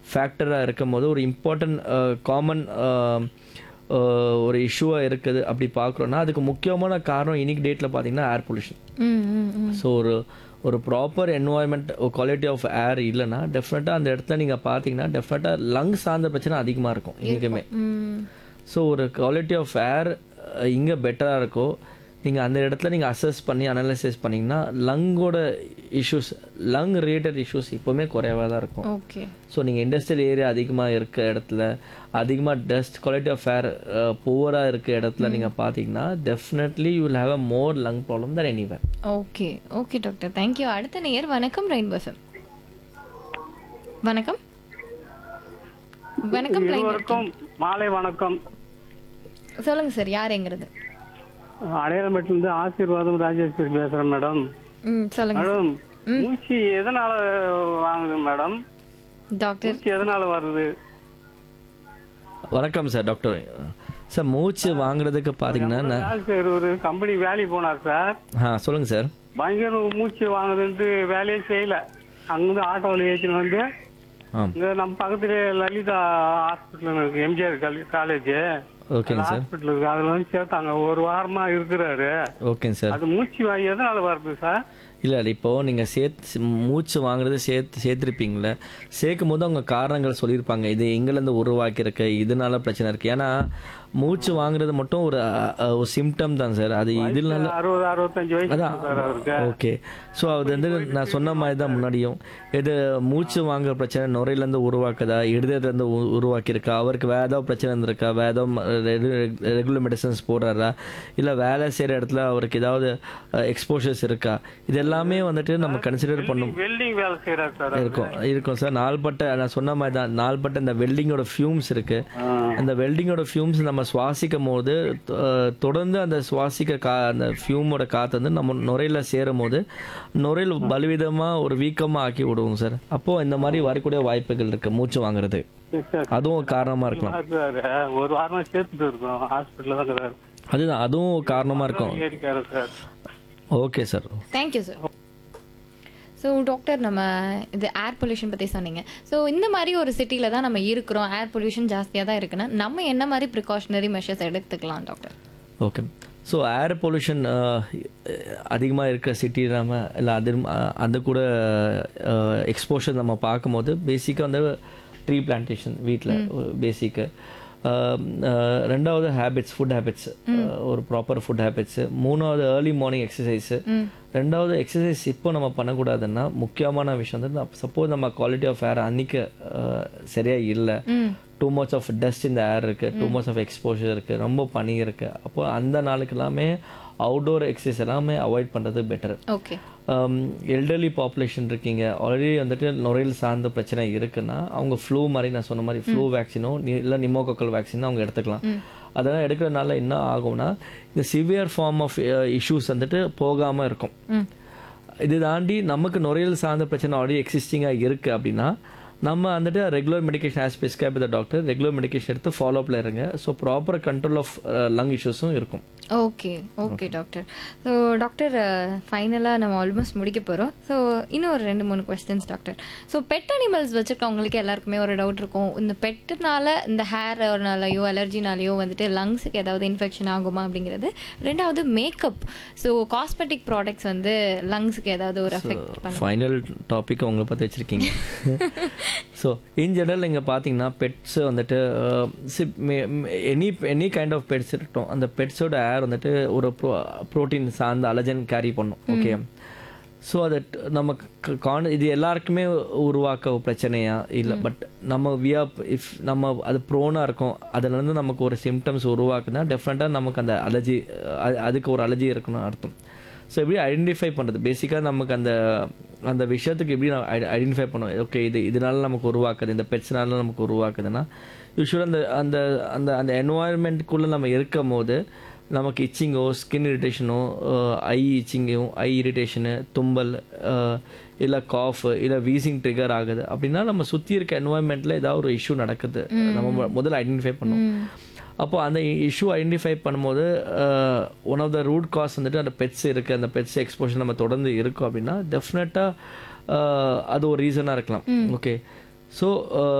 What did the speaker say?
ஃபேக்டராக இருக்கும் போது ஒரு இம்பார்ட்டன்ட் காமன் ஒரு இஷ்யூவாக இருக்குது அப்படி பார்க்குறோன்னா அதுக்கு முக்கியமான காரணம் இன்னைக்கு டேட்டில் பார்த்தீங்கன்னா ஏர் பொல்யூஷன் ம் ம் ம் ஸோ ஒரு ஒரு proper environment quality of air இல்லைன்னா டெஃபினட்டாக அந்த இடத்துல நீங்கள் பார்த்தீங்கன்னா டெஃபினட்டாக லங்ஸ் சார்ந்த பிரச்சனை அதிகமாக இருக்கும் இங்கேயுமே ம் ஸோ ஒரு குவாலிட்டி ஆஃப் ஏர் இங்கே பெட்டராக இருக்கோ நீங்கள் அந்த இடத்துல நீங்கள் அசஸ் பண்ணி அனலைசிஸ் பண்ணிங்கன்னா லங்கோட இஷ்யூஸ் லங் ரிலேட்டட் இஷ்யூஸ் இப்போவுமே குறைவாக தான் இருக்கும் ஓகே ஸோ நீங்கள் இண்டஸ்ட்ரியல் ஏரியா அதிகமாக இருக்க இடத்துல அதிகமாக டஸ்ட் குவாலிட்டி ஆஃப் ஏர் புவராக இருக்க இடத்துல நீங்கள் பார்த்தீங்கன்னா definitely you will have a more lung problem than anywhere okay okay doctor thank you அடுத்த நேயர் வணக்கம் ரெயின்போ எஃப்எம் வணக்கம் வணக்கம் line இருவருக்கும் மாலை வணக்கம் சொல்லுங்க சார் யாருங்கிறது அடையாளமேட்டிலிருந்து ஆசீர்வாதம் ராஜேஸ்வரி பேசுறேன் மேடம் ம் சொல்லுங்க மேடம் மூச்சு எதனால வாங்குது மேடம் டாக்டர் மூச்சு எதனால வருது வணக்கம் சார் டாக்டர் சார் மூச்சு வாங்குறதுக்கு பார்த்தீங்கன்னா நான் சார் சார் ஒரு கம்பெனி வேலைக்கு போனார் சார் ஆ சொல்லுங்கள் சார் பயங்கர மூச்சு வாங்குதுன்ட்டு வேலையே செய்யல அங்கிருந்து ஆட்டோவில் ஏற்றின்னு வந்து ஆ இங்க நம்ம பக்கத்துல லலிதா ஹாஸ்பிட்டல் இருக்கு எம்ஜிஆர் காலேஜ் ஓகேங்க சார் ஹாஸ்பிட்டல் இருக்கு அதுல வந்து சேர்த்தாங்க ஒரு வாரமா இருக்கிறாரு ஓகேங்க சார் அது மூச்சு வாங்கி எதனால வருது சார் இல்லை இல்லை இப்போது நீங்கள் சேர்த்து மூச்சு வாங்குறது சேர்த்து சேர்த்துருப்பீங்களே சேர்க்கும் போது அவங்க காரணங்கள் சொல்லியிருப்பாங்க இது எங்கேருந்து உருவாக்கியிருக்கு இதனால பிரச்சனை இருக்குது ஏன்னா மூச்சு வாங்குறது மட்டும் ஒரு அஹ், அஹ், ஒரு சிம்டம் தான் சார் அது இதனால அறுபது அறுபத்தஞ்சு வயசு அதான் சார் அவருக்கு ஓகே ஸோ அது வந்து நான் சொன்ன மாதிரி தான் முன்னாடியும் இது மூச்சு வாங்குற பிரச்சனை நுரையிலேருந்து உருவாக்குதா இருதயத்துலேருந்து உருவாக்கியிருக்கா அவருக்கு வேற ஏதாவது பிரச்சனை இருந்திருக்கா வேற ஏதாவது ரெகுலர் மெடிசன்ஸ் போடுறாரா இல்லை வேலை செய்கிற இடத்துல அவருக்கு ஏதாவது எக்ஸ்போஷர்ஸ் இருக்கா இது எல்லாமே வந்துட்டு நம்ம கன்சிடர் பண்ணும் வெல்டிங் வேலை செய்யறாரு சார் இருக்கும் இருக்கும் சார் நாள்பட்ட நான் சொன்ன மாதிரி தான் நாள்பட்ட இந்த வெல்டிங்கோட ஃபியூம்ஸ் இருக்கு அந்த வெல்டிங்கோட ஃபியூம்ஸ் நம்ம சுவாசிக்கும் போது அஹ், தொடர்ந்து அந்த சுவாசிக்க கா அந்த ஃபியூமோட காற்று வந்து நம்ம நுரையில சேரும் போது நுரையில் பலவிதமாக ஒரு வீக்கமாக ஆக்கி விடுவோம் சார் அப்போ இந்த மாதிரி வரக்கூடிய வாய்ப்புகள் இருக்கு மூச்சு வாங்குறது அதுவும் ஒரு காரணமா இருக்கலாம் சார் ஒரு வாரமா சேர்த்துட்டு இருக்கோம் ஹாஸ்பிட்டல்ல தான் இருக்கிறாரு அதுதான் அதுவும் ஒரு காரணமா இருக்கும் ஏறிக்காரு sir okay sir thank you sir so doctor நம்ம இது ஏர் பொல்யூஷன் பற்றி சொன்னீங்க ஸோ இந்த மாதிரி ஒரு சிட்டியில் தான் நம்ம இருக்கிறோம் ஏர் பொல்யூஷன் ஜாஸ்தியாக தான் இருக்குன்னா நம்ம என்ன மாதிரி ப்ரிகாஷனரி மெஷர்ஸ் எடுத்துக்கலாம் doctor okay so air pollution அதிகமாக இருக்கிற சிட்டி நம்ம இல்லை அது அது கூட எக்ஸ்போஷர் நம்ம பார்க்கும்போது பேசிக்காக வந்து ட்ரீ பிளான்டேஷன் வீட்டில் பேசிக்கு ரெண்டாவது ஹேபிட்ஸ் ஃபுட் ஹேபிட்ஸ் ஒரு ப்ராப்பர் ஃபுட் ஹேபிட்ஸு மூணாவது ஏர்லி மார்னிங் எக்ஸசைஸு ரெண்டாவது எக்ஸசைஸ் இப்போ நம்ம பண்ணக்கூடாதுன்னா முக்கியமான விஷயம் வந்து சப்போஸ் நம்ம குவாலிட்டி ஆஃப் ஏர் அன்னைக்கு சரியாக இல்லை டூ மச் ஆஃப் டஸ்ட் இந்த ஏர் இருக்குது டூ மச் ஆஃப் எக்ஸ்போஷர் இருக்குது ரொம்ப பனி இருக்குது அப்போ அந்த நாளுக்கு எல்லாமே அவுடோர் எக்ஸசைஸ் எல்லாமே அவாய்ட் பண்ணுறது பெட்டர் ஓகே எல்டர்லி பாப்புலேஷன் இருக்கீங்க ஆல்ரெடி வந்துட்டு நுரையீரல் சார்ந்த பிரச்சனை இருக்குன்னா அவங்க ஃப்ளூ மாதிரி நான் சொன்ன மாதிரி ஃப்ளூ வேக்சினோ இல்லை நிமோகோக்கல் வேக்சின் அவங்க எடுத்துக்கலாம் அதெல்லாம் எடுக்கிறதுனால என்ன ஆகும்னா இந்த சிவியர் ஃபார்ம் ஆஃப் இஷ்யூஸ் வந்துட்டு போகாமல் இருக்கும் இது தாண்டி நமக்கு நுரையீரல் சார்ந்த பிரச்சனை ஆல்ரெடி எக்ஸிஸ்டிங்காக இருக்குது அப்படின்னா நம்ம வந்துட்டு regular medication as prescribe the doctor regular medication எடுத்து ஃபாலோ அப்ல இருங்க so proper control of lung இஷ்யூஸும் இருக்கும் okay okay doctor so doctor ஃபைனலாக நம்ம ஆல்மோஸ்ட் முடிக்க போகிறோம் ஸோ இன்னும் ஒரு ரெண்டு மூணு questions doctor so pet animals வச்சுருக்கவங்களுக்கு எல்லாருக்குமே ஒரு டவுட் இருக்கும் இந்த பெட்டுனால இந்த ஹேர்னாலையோ அலர்ஜினாலேயோ வந்துட்டு லங்ஸுக்கு ஏதாவது இன்ஃபெக்ஷன் ஆகுமா அப்படிங்கிறது ரெண்டாவது மேக்கப் ஸோ காஸ்மெட்டிக் ப்ராடக்ட்ஸ் வந்து லங்ஸுக்கு ஏதாவது ஒரு எஃபெக்ட் பண்ணும் ஃபைனல் டாபிக் உங்களை பார்த்து வச்சுருக்கீங்க ஸோ இன் ஜெனரல் இங்கே பார்த்தீங்கன்னா பெட்ஸ் வந்துட்டு any any kind of pets இருக்கட்டும் அந்த பெட்ஸோட ஏர் வந்துட்டு ஒரு ப்ரோ ப்ரோட்டீன் சார்ந்த அலஜன் கேரி பண்ணும் ஓகே ஸோ அது நமக்கு கான் இது எல்லாருக்குமே உருவாக்க ஒரு பிரச்சனையா இல்லை பட் நம்ம வியா இஃப் நம்ம அது ப்ரோனாக இருக்கும் அதுலேருந்து நமக்கு ஒரு சிம்டம்ஸ் உருவாக்குனா டெஃபினட்டாக நமக்கு அந்த அலர்ஜி அதுக்கு ஒரு அலர்ஜி இருக்கணும் அர்த்தம் ஸோ எப்படி ஐடென்டிஃபை பண்ணுறது பேசிக்காக நமக்கு அந்த அந்த விஷயத்துக்கு எப்படி நான் ஐடென்டிஃபை பண்ணுவோம் ஓகே இது இதனால நமக்கு உருவாக்குது இந்த பெட்ஸ்னால நமக்கு உருவாக்குதுன்னா யூஸ்வலாக அந்த அந்த அந்த அந்த என்வாயர்மெண்ட்டுக்குள்ளே நம்ம இருக்கும் போது நமக்கு இச்சிங்கோ ஸ்கின் இரிட்டேஷனோ ஐ இச்சிங்கோ ஐ இரிட்டேஷனு தும்பல் இல்லை காஃப் இல்லை வீசிங் ட்ரிகர் ஆகுது அப்படின்னா நம்ம சுற்றி இருக்க என்வாயர்மெண்ட்டில் ஏதாவது ஒரு இஷ்யூ நடக்குது நம்ம மு- முதல்ல ஐடென்டிஃபை பண்ணும் அப்போ அந்த இஷ்யூ ஐடென்டிஃபை பண்ணும்போது one of the root cause வந்துட்டு அந்த பெட்ஸ் இருக்குது அந்த பெட்ஸ் எக்ஸ்போஷர் நம்ம தொடர்ந்து இருக்கும் அப்படின்னா டெஃபினட்டாக அது ஒரு ரீசனாக இருக்கலாம் ஓகே ஸோ